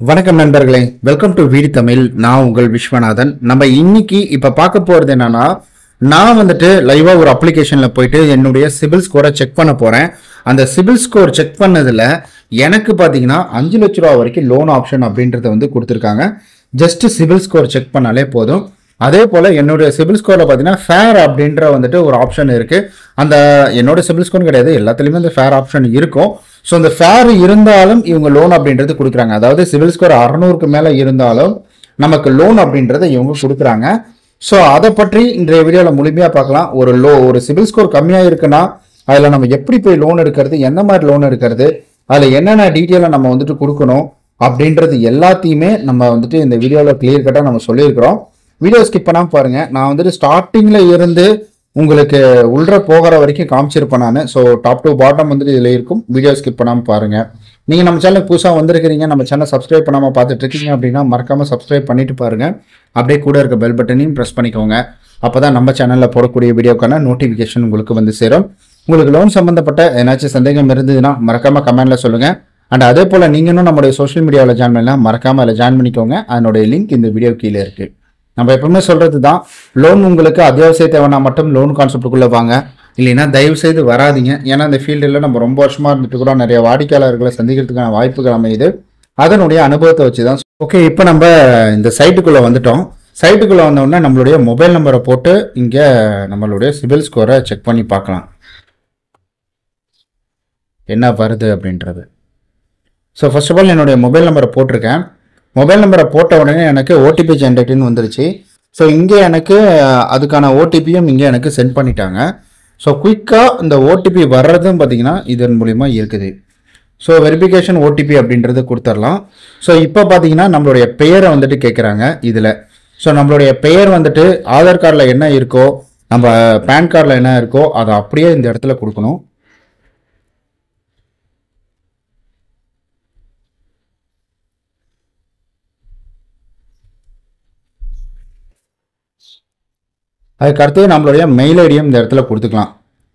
வணக்கம் நண்பர்களே welcome to வீடி Tamil நான் உங்கள் விஸ்வநாதன் நம்ம இன்னைக்கு இப்ப பார்க்க போறது என்னன்னா நான் வந்துட்டு லைவா ஒரு அப்ளிகேஷன்ல போயிட்டு என்னுடைய சிபில் ஸ்கோரை செக் பண்ண போறேன் அந்த சிபில் ஸ்கோர் செக் பண்ணதுல எனக்கு பாத்தீங்கன்னா அஞ்சு லட்ச ரூபா வரைக்கும் லோன் ஆப்ஷன் அப்படின்றத வந்து கொடுத்துருக்காங்க ஜஸ்ட் சிபில் ஸ்கோர் செக் பண்ணாலே போதும் அதே போல என்னுடைய சிபில் ஸ்கோர்ல பாத்தீங்கன்னா ஃபேர் அப்படின்ற வந்துட்டு ஒரு ஆப்ஷன் இருக்கு அந்த என்னோட சிபில் ஸ்கோர் கிடையாது எல்லாத்துலயுமே அந்த ஃபேர் ஆப்ஷன் இருக்கும் ஸோ அந்த ஃபேர் இருந்தாலும் இவங்க லோன் அப்படின்றது கொடுக்குறாங்க அதாவது சிபில் ஸ்கோர் அறநூறுக்கு மேல இருந்தாலும் நமக்கு லோன் அப்படின்றத இவங்க கொடுக்குறாங்க ஸோ அதை பற்றி இன்றைய வீடியோவில் முழுமையாக பார்க்கலாம் ஒரு லோ ஒரு சிபில் ஸ்கோர் கம்மியாக இருக்குன்னா அதில் நம்ம எப்படி போய் லோன் எடுக்கிறது எந்த மாதிரி லோன் எடுக்கிறது அதில் என்னென்ன டீட்டெயிலை நம்ம வந்துட்டு கொடுக்கணும் அப்படின்றது எல்லாத்தையுமே நம்ம வந்துட்டு இந்த வீடியோவில் கிளியர் கட்டாக நம்ம சொல்லியிருக்கிறோம் வீடியோ ஸ்கிப் பண்ணாமல் பாருங்க நான் வந்துட்டு ஸ்டார்டிங்கில் இருந்து உங்களுக்கு உள்ள போகிற வரைக்கும் காமிச்சிருப்பேன் நான் ஸோ டாப் டு பாட்டம் வந்துட்டு இதில் இருக்கும் வீடியோ ஸ்கிப் பண்ணாமல் பாருங்க நீங்கள் நம்ம சேனலுக்கு புதுசாக வந்திருக்கிறீங்க நம்ம சேனல் சப்ஸ்கிரைப் பண்ணாமல் பார்த்துட்டு இருக்கீங்க அப்படின்னா மறக்காமல் சப்ஸ்கிரைப் பண்ணிட்டு பாருங்க அப்படியே கூட இருக்க பெல் பட்டனையும் ப்ரெஸ் பண்ணிக்கோங்க அப்போ தான் நம்ம சேனலில் போடக்கூடிய வீடியோக்கான நோட்டிஃபிகேஷன் உங்களுக்கு வந்து சேரும் உங்களுக்கு லோன் சம்மந்தப்பட்ட ஏதாச்சும் சந்தேகம் இருந்ததுன்னா மறக்காமல் கமெண்ட்டில் சொல்லுங்கள் அண்ட் அதே போல் நீங்களும் நம்மளுடைய சோஷியல் மீடியாவில் ஜாயின் பண்ணலாம் மறக்காமல் அதில் ஜாயின் பண்ணிக்கோங்க அதனுடைய லிங்க் இந்த வீடியோ கீழே இருக்குது நம்ம எப்பவுமே சொல்றது தான் லோன் உங்களுக்கு அத்தியாவசிய தேவைன்னா மட்டும் லோன் கான்செப்டுக்குள்ளே வாங்க இல்லைன்னா தயவு செய்து வராதீங்க ஏன்னா இந்த ஃபீல்டில் நம்ம ரொம்ப வருஷமா இருந்துட்டு கூட நிறைய வாடிக்கையாளர்களை சந்திக்கிறதுக்கான வாய்ப்புகள் அமையுது அதனுடைய அனுபவத்தை வச்சு தான் ஓகே இப்போ நம்ம இந்த சைட்டுக்குள்ளே வந்துட்டோம் சைட்டுக்குள்ளே வந்தோடனே நம்மளுடைய மொபைல் நம்பரை போட்டு இங்கே நம்மளுடைய சிபில் ஸ்கோரை செக் பண்ணி பார்க்கலாம் என்ன வருது அப்படின்றது ஸோ ஃபர்ஸ்ட் ஆஃப் ஆல் என்னுடைய மொபைல் நம்பரை போட்டிருக்கேன் மொபைல் நம்பரை போட்ட உடனே எனக்கு ஓடிபி ஜென்ரேட்டுன்னு வந்துருச்சு ஸோ இங்கே எனக்கு அஹ், அதுக்கான ஓடிபியும் இங்கே எனக்கு சென்ட் பண்ணிட்டாங்க ஸோ குயிக்காக இந்த ஓடிபி வர்றதும் பார்த்தீங்கன்னா இதன் மூலிமா இருக்குது ஸோ வெரிஃபிகேஷன் ஓடிபி அப்படின்றது கொடுத்துடலாம் ஸோ இப்போ பார்த்தீங்கன்னா நம்மளுடைய பெயரை வந்துட்டு கேட்குறாங்க இதில் ஸோ நம்மளுடைய பெயர் வந்துட்டு ஆதார் கார்டில் என்ன இருக்கோ நம்ம பேன் கார்டில் என்ன இருக்கோ அதை அப்படியே இந்த இடத்துல கொடுக்கணும் அதுக்கு அடுத்து நம்மளுடைய மெயில் ஐடியும் இந்த இடத்துல கொடுத்துக்கலாம்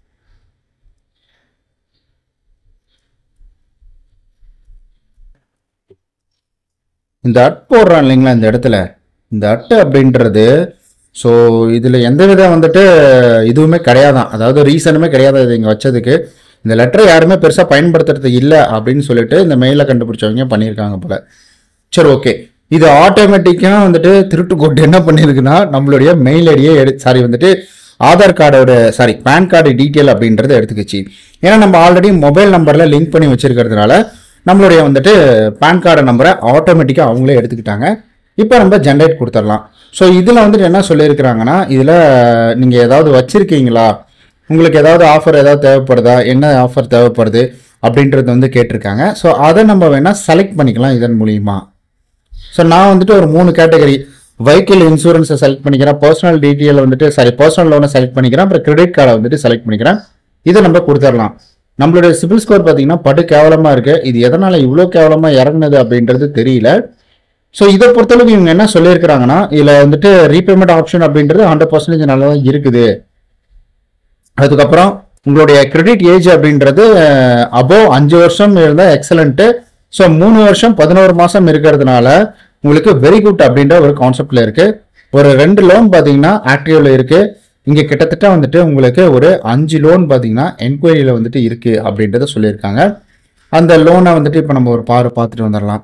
இந்த அட் போடுறான் இல்லைங்களா இந்த இடத்துல இந்த அட்டு அப்படின்றது ஸோ இதில் எந்த வித வந்துட்டு இதுவுமே கிடையாதான் அதாவது ரீசனுமே கிடையாது இது இங்கே வச்சதுக்கு இந்த லெட்டரை யாருமே பெருசாக பயன்படுத்துறது இல்லை அப்படின்னு சொல்லிட்டு இந்த மெயிலை கண்டுபிடிச்சவங்க பண்ணியிருக்காங்க போல சரி ஓகே இது ஆட்டோமேட்டிக்காக வந்துட்டு திருட்டு கோட் என்ன பண்ணியிருக்குன்னா நம்மளுடைய மெயில் ஐடியை எடு சாரி வந்துட்டு ஆதார் கார்டோட சாரி பேன் கார்டு டீட்டெயில் அப்படின்றத எடுத்துக்கிச்சு ஏன்னா நம்ம ஆல்ரெடி மொபைல் நம்பரில் லிங்க் பண்ணி வச்சிருக்கிறதுனால நம்மளுடைய வந்துட்டு பேன் கார்டு நம்பரை ஆட்டோமேட்டிக்காக அவங்களே எடுத்துக்கிட்டாங்க இப்போ நம்ம ஜென்ரேட் கொடுத்துடலாம் ஸோ இதில் வந்துட்டு என்ன சொல்லியிருக்கிறாங்கன்னா இதில் நீங்கள் ஏதாவது வச்சுருக்கீங்களா உங்களுக்கு ஏதாவது ஆஃபர் ஏதாவது தேவைப்படுதா என்ன ஆஃபர் தேவைப்படுது அப்படின்றது வந்து கேட்டிருக்காங்க ஸோ அதை நம்ம வேணால் செலக்ட் பண்ணிக்கலாம் இதன் மூலியமா ஸோ நான் வந்துட்டு ஒரு மூணு கேட்டகரி வெஹிக்கிள் இன்சூரன்ஸை செலக்ட் பண்ணிக்கிறேன் பர்சனல் டீட்டெயில் வந்துட்டு சாரி பர்சனல் லோனை செலக்ட் பண்ணிக்கிறேன் அப்புறம் கிரெடிட் கார்டை வந்துட்டு செலக்ட் பண்ணிக்கிறேன் இதை நம்ம கொடுத்துடலாம் நம்மளுடைய சிபில் ஸ்கோர் பார்த்தீங்கன்னா படு கேவலமாக இருக்கு இது எதனால் இவ்வளோ கேவலமாக இறங்குனது அப்படின்றது தெரியல ஸோ இதை பொறுத்தளவுக்கு இவங்க என்ன சொல்லியிருக்கிறாங்கன்னா இதில் வந்துட்டு ரீபேமெண்ட் ஆப்ஷன் அப்படின்றது ஹண்ட்ரட் பர்சன்டேஜ் நல்லா தான் இருக்குது அதுக்கப்புறம் உங்களுடைய கிரெடிட் ஏஜ் அப்படின்றது அபோவ் அஞ்சு வருஷம் இருந்தால் எக்ஸலண்ட்டு ஸோ மூணு வருஷம் பதினோரு மாதம் இருக்கிறதுனால உங்களுக்கு வெரி குட் அப்படின்ற ஒரு கான்செப்டில் இருக்குது ஒரு ரெண்டு லோன் பார்த்தீங்கன்னா ஆக்டிவ்ல இருக்குது இங்கே கிட்டத்தட்ட வந்துட்டு உங்களுக்கு ஒரு அஞ்சு லோன் பார்த்தீங்கன்னா என்கொயரியில் வந்துட்டு இருக்குது அப்படின்றத சொல்லியிருக்காங்க அந்த லோனை வந்துட்டு இப்போ நம்ம ஒரு பாரு பார்த்துட்டு வந்துடலாம்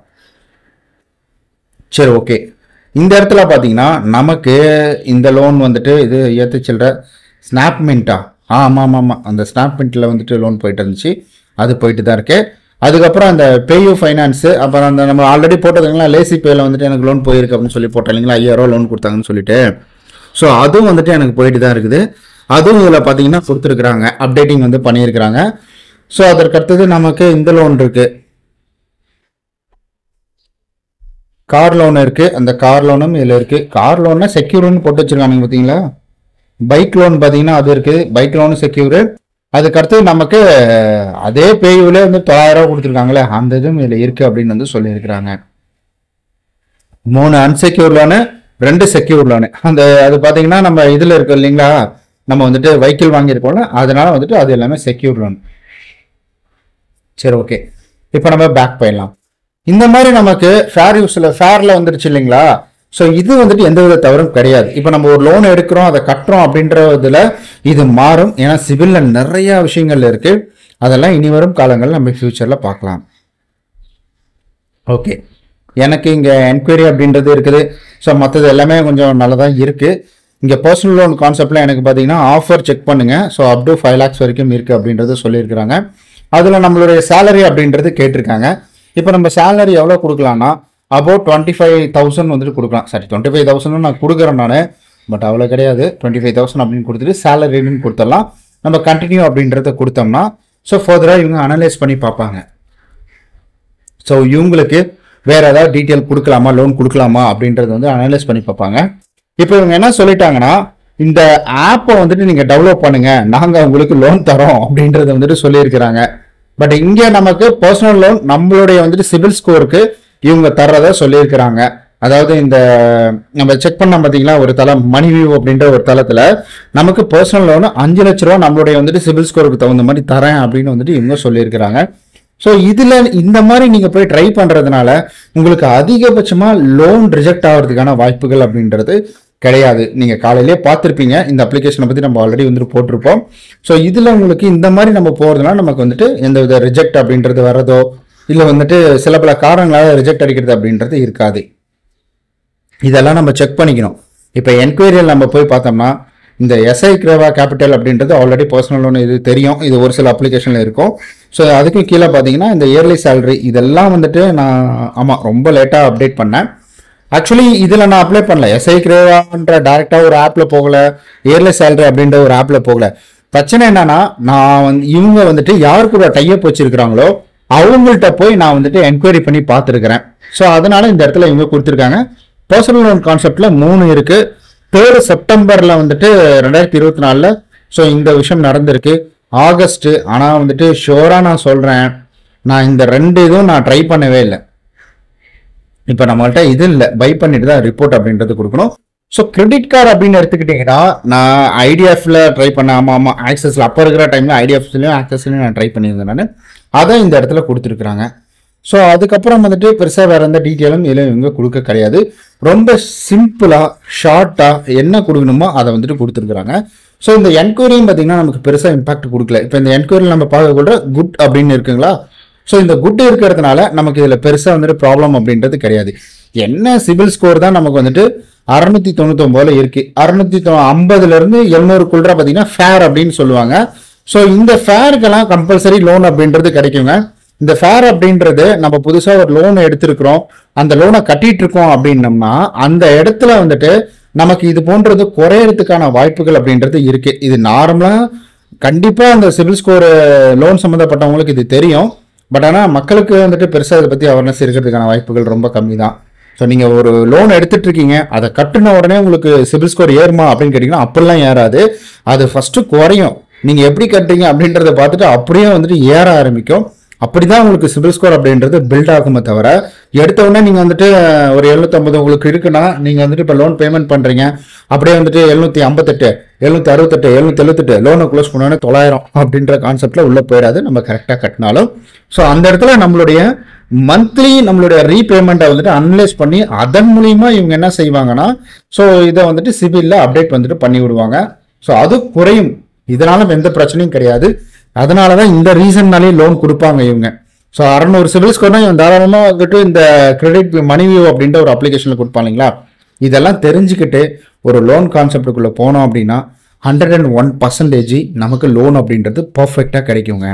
சரி ஓகே இந்த இடத்துல பார்த்தீங்கன்னா நமக்கு இந்த லோன் வந்துட்டு இது ஏற்ற சில்லற ஸ்னாப்மிண்ட்டா ஆ ஆமாம் ஆமாம் ஆமாம் அந்த ஸ்னாப்மிண்ட்டில் வந்துட்டு லோன் போயிட்டு இருந்துச்சு அது போயிட்டு தான் இருக்கு அதுக்கப்புறம் அந்த பேயூ ஃபைனான்ஸு அப்புறம் அந்த நம்ம ஆல்ரெடி போட்டதுங்களா லேசி பேயில் வந்துட்டு எனக்கு லோன் போயிருக்கு அப்படின்னு சொல்லி போட்டோம் இல்லைங்களா ஐயாயிரம் லோன் கொடுத்தாங்கன்னு சொல்லிட்டு ஸோ அதுவும் வந்துட்டு எனக்கு போயிட்டு தான் இருக்குது அதுவும் இதில் பார்த்தீங்கன்னா கொடுத்துருக்குறாங்க அப்டேட்டிங் வந்து பண்ணியிருக்கிறாங்க ஸோ அதற்கு அடுத்தது நமக்கு இந்த லோன் இருக்குது கார் லோன் இருக்கு அந்த கார் லோனும் இதுல இருக்கு கார் லோன்னா செக்யூர்னு போட்டு வச்சிருக்காங்க பாத்தீங்களா பைக் லோன் பாத்தீங்கன்னா அது இருக்கு பைக் லோனும் செக்யூர் அதுக்கடுத்து நமக்கு அதே பேயுல வந்து தொள்ளாயிரம் ரூபாய் கொடுத்துருக்காங்களே அந்த இதுவும் இதுல இருக்கு அப்படின்னு வந்து சொல்லியிருக்கிறாங்க மூணு அன்செக்யூர் லோனு ரெண்டு செக்யூர் லோனு அந்த அது பாத்தீங்கன்னா நம்ம இதுல இருக்கு இல்லைங்களா நம்ம வந்துட்டு வெஹிக்கிள் வாங்கியிருக்கோம்ல அதனால வந்துட்டு அது எல்லாமே செக்யூர் லோன் சரி ஓகே இப்போ நம்ம பேக் போயிடலாம் இந்த மாதிரி நமக்கு ஃபேர் யூஸில் ஃபேரில் வந்துருச்சு இல்லைங்களா ஸோ இது வந்துட்டு எந்த வித தவறும் கிடையாது இப்போ நம்ம ஒரு லோன் எடுக்கிறோம் அதை கட்டுறோம் அப்படின்ற இதில் இது மாறும் ஏன்னா சிவிலில் நிறைய விஷயங்கள் இருக்கு அதெல்லாம் இனி வரும் காலங்கள் நம்ம ஃபியூச்சரில் பார்க்கலாம் ஓகே எனக்கு இங்கே என்கொயரி அப்படின்றது இருக்குது ஸோ மற்றது எல்லாமே கொஞ்சம் நல்லதாக இருக்குது இங்கே பர்சனல் லோன் கான்செப்டில் எனக்கு பார்த்தீங்கன்னா ஆஃபர் செக் பண்ணுங்கள் so up to five lakhs வரைக்கும் இருக்குது அப்படின்றது சொல்லியிருக்கிறாங்க அதில் நம்மளுடைய சேலரி அப்படின்றது கேட்டிருக்காங்க இப்போ நம்ம சேலரி எவ்வளோ கொடுக்கலாம்னா அபவுட் டுவெண்ட்டி ஃபைவ் தௌசண்ட் வந்துட்டு கொடுக்கலாம் சாரி டுவெண்ட்டி ஃபைவ் தௌசண்ட் நான் கொடுக்குறேன் நான் பட் அவ்வளோ கிடையாது டுவெண்ட்டி ஃபைவ் தௌசண்ட் அப்படின்னு கொடுத்துட்டு சேலரின்னு கொடுத்துடலாம் நம்ம கண்டினியூ அப்படின்றத கொடுத்தோம்னா ஸோ ஃபர்தராக இவங்க அனலைஸ் பண்ணி பார்ப்பாங்க ஸோ இவங்களுக்கு வேற ஏதாவது டீட்டெயில் கொடுக்கலாமா லோன் கொடுக்கலாமா அப்படின்றது வந்து அனலைஸ் பண்ணி பார்ப்பாங்க இப்போ இவங்க என்ன சொல்லிட்டாங்கன்னா இந்த ஆப்பை வந்துட்டு நீங்க டெவலப் பண்ணுங்க நாங்க உங்களுக்கு லோன் தரோம் அப்படின்றத வந்துட்டு சொல்லியிருக்கிறாங்க பட் இங்க நமக்கு பர்சனல் லோன் நம்மளுடைய வந்துட்டு சிபில் ஸ்கோருக்கு இவங்க தர்றதா சொல்லியிருக்கிறாங்க அதாவது இந்த நம்ம செக் பண்ண பார்த்தீங்களா ஒரு தளம் மணி வியூ அப்படின்ற ஒரு தளத்துல நமக்கு பர்சனல் லோன் அஞ்சு லட்ச ரூபா நம்மளுடைய வந்துட்டு சிபில் ஸ்கோருக்கு தகுந்த மாதிரி தரேன் அப்படின்னு வந்துட்டு இவங்க சொல்லியிருக்கிறாங்க ஸோ இதுல இந்த மாதிரி நீங்க போய் ட்ரை பண்றதுனால உங்களுக்கு அதிகபட்சமா லோன் ரிஜெக்ட் ஆகிறதுக்கான வாய்ப்புகள் அப்படின்றது கிடையாது நீங்க காலையிலேயே பார்த்துருப்பீங்க இந்த அப்ளிகேஷனை பத்தி நம்ம ஆல்ரெடி வந்துட்டு போட்டிருப்போம் ஸோ இதுல உங்களுக்கு இந்த மாதிரி நம்ம போறதுனால நமக்கு வந்துட்டு எந்த வித ரிஜெக்ட் அப்படின்றது வர்றதோ இல்லை வந்துட்டு சில பல காரணங்களால ரிஜெக்ட் அடிக்கிறது அப்படின்றது இருக்காது இதெல்லாம் நம்ம செக் பண்ணிக்கணும் இப்போ என்கொயரியில் நம்ம போய் பார்த்தோம்னா இந்த எஸ்ஐ கிரேவா கேபிட்டல் அப்படின்றது ஆல்ரெடி பர்சனல் லோன் இது தெரியும் இது ஒரு சில அப்ளிகேஷனில் இருக்கும் ஸோ அதுக்கும் கீழே பார்த்தீங்கன்னா இந்த இயர்லி சேலரி இதெல்லாம் வந்துட்டு நான் ஆமாம் ரொம்ப லேட்டாக அப்டேட் பண்ணேன் ஆக்சுவலி இதில் நான் அப்ளை பண்ணல எஸ்ஐ கிரேவான்ற டேரெக்டாக ஒரு ஆப்பில் போகல இயர்லி சேலரி அப்படின்ற ஒரு ஆப்பில் போகல பிரச்சனை என்னன்னா நான் வந்து இவங்க வந்துட்டு யார் கூட டைப் வச்சிருக்கிறாங்களோ அவங்கள்ட்ட போய் நான் வந்துட்டு என்கொயரி பண்ணி பார்த்துருக்கிறேன் ஸோ அதனால இந்த இடத்துல இவங்க கொடுத்துருக்காங்க பர்சனல் லோன் கான்செப்ட்ல மூணு இருக்கு தேர்டு செப்டம்பர்ல வந்துட்டு ரெண்டாயிரத்தி இருபத்தி நாலுல ஸோ இந்த விஷயம் நடந்திருக்கு ஆகஸ்ட் ஆனால் வந்துட்டு ஷோரா நான் சொல்றேன் நான் இந்த ரெண்டு இதுவும் நான் ட்ரை பண்ணவே இல்லை இப்போ நம்மள்ட்ட இது இல்லை பை பண்ணிட்டு தான் ரிப்போர்ட் அப்படின்றது கொடுக்கணும் ஸோ கிரெடிட் கார்டு அப்படின்னு எடுத்துக்கிட்டிங்கன்னா நான் ஐடிஎஃப்ல ட்ரை பண்ணேன் ஆமாம் ஆமாம் ஆக்சஸில் அப்போ இருக்கிற டைமில் ஐடிஎஃப்ஸ்லையும் ஆக்சஸ்லையும் நான் ட்ரை பண்ணியிருந்தேன் நான் அதை இந்த இடத்துல கொடுத்துருக்குறாங்க ஸோ அதுக்கப்புறம் வந்துட்டு பெருசாக வேற எந்த டீட்டெயிலும் இதில் இவங்க கொடுக்க கிடையாது ரொம்ப சிம்பிளாக ஷார்ட்டாக என்ன கொடுக்கணுமோ அதை வந்துட்டு கொடுத்துருக்குறாங்க ஸோ இந்த என்கொயரியும் பார்த்தீங்கன்னா நமக்கு பெருசாக இம்பாக்ட் கொடுக்கல இப்போ இந்த என்கொயரியில் நம்ம பார்க்கக்கூட குட் அப்படின்னு இருக்குங்களா ஸோ இந்த குட் இருக்கிறதுனால நமக்கு இதில் பெருசாக வந்துட்டு ப்ராப்ளம் அப்படின்றது கிடையாது என்ன சிபில் ஸ்கோர் தான் நமக்கு வந்துட்டு அறுநூத்தி தொண்ணூத்தொம்போதுல இருக்கு அறுநூத்தி ஐம்பதுல இருந்து எழுநூறுக்குள்ள பார்த்தீங்கன்னா ஃபேர் அப்படின்னு சொல்லுவாங்க ஸோ இந்த ஃபேருக்கெல்லாம் கம்பல்சரி லோன் அப்படின்றது கிடைக்குங்க இந்த ஃபேர் அப்படின்றது நம்ம புதுசா ஒரு லோன் எடுத்திருக்கிறோம் அந்த லோனை கட்டிட்டு இருக்கோம் அப்படின்னம்னா அந்த இடத்துல வந்துட்டு நமக்கு இது போன்றது குறையறதுக்கான வாய்ப்புகள் அப்படின்றது இருக்கு இது நார்மலா கண்டிப்பா அந்த சிபில் ஸ்கோர் லோன் சம்மந்தப்பட்டவங்களுக்கு இது தெரியும் பட் ஆனால் மக்களுக்கு வந்துட்டு பெருசாக இதை பற்றி அவேர்னஸ் இருக்கிறதுக்கான வாய்ப்புகள் ரொம்ப கம்மி தான் ஸோ நீங்கள் ஒரு லோன் எடுத்துட்டு இருக்கீங்க அதை கட்டுன உடனே உங்களுக்கு சிபில் ஸ்கோர் ஏறுமா அப்படின்னு கேட்டிங்கன்னா அப்படிலாம் ஏறாது அது ஃபஸ்ட்டு குறையும் நீங்கள் எப்படி கட்டுறீங்க அப்படின்றத பார்த்துட்டு அப்படியே வந்துட்டு ஏற ஆரம்பிக்கும் அப்படிதான் உங்களுக்கு சிபில் ஸ்கோர் அப்படின்றது பில்ட் ஆகுமே தவிர எடுத்த உடனே நீங்க வந்துட்டு ஒரு 750 உங்களுக்கு இருக்குன்னா நீங்க வந்துட்டு இப்போ லோன் பேமெண்ட் பண்றீங்க அப்படியே வந்துட்டு எழுநூத்தி ஐம்பத்தெட்டு எழுநூத்தி அறுபத்தெட்டு எழுநூத்தி எழுபத்தெட்டு லோனை க்ளோஸ் பண்ணோடனே தொள்ளாயிரம் அப்படின்ற கான்செப்ட்ல உள்ள போயிடாது நம்ம கரெக்டாக கட்டினாலும் ஸோ அந்த இடத்துல நம்மளுடைய மந்த்லி நம்மளுடைய ரீபேமெண்ட்டை வந்துட்டு அனலைஸ் பண்ணி அதன் மூலியமா இவங்க என்ன செய்வாங்கன்னா ஸோ இதை வந்துட்டு சிபில்ல அப்டேட் வந்துட்டு பண்ணி விடுவாங்க ஸோ அது குறையும் இதனால எந்த பிரச்சனையும் கிடையாது அதனால தான் இந்த ரீசன்னாலே லோன் கொடுப்பாங்க இவங்க ஸோ அறநூறு சிபில் ஸ்கோர்னா இவன் தாராளமாக வந்துட்டு இந்த கிரெடிட் மணி வியூ அப்படின்ற ஒரு அப்ளிகேஷனில் கொடுப்பாங்க இல்லைங்களா இதெல்லாம் தெரிஞ்சுக்கிட்டு ஒரு லோன் கான்செப்டுக்குள்ளே போனோம் அப்படின்னா ஹண்ட்ரட் அண்ட் ஒன் பர்சன்டேஜ் நமக்கு லோன் அப்படின்றது பர்ஃபெக்டாக கிடைக்குங்க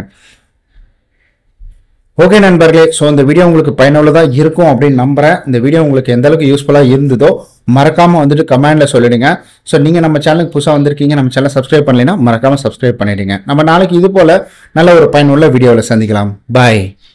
ஓகே நண்பர்களே ஸோ இந்த வீடியோ உங்களுக்கு பயனுள்ளதாக இருக்கும் அப்படின்னு நம்புறேன் இந்த வீடியோ உங்களுக்கு எந்த அளவுக்கு யூஸ்ஃபுல்லாக இருந்ததோ மறக்காம வந்துட்டு கமெண்ட்ல சொல்லிடுங்க ஸோ நீங்க நம்ம சேனலுக்கு புதுசாக வந்திருக்கீங்க நம்ம சேனல் சப்ஸ்கிரைப் பண்ணலைன்னா மறக்காம சப்ஸ்கிரைப் பண்ணிடுங்க நம்ம நாளைக்கு இது போல நல்ல ஒரு பயனுள்ள வீடியோவில் சந்திக்கலாம் பாய்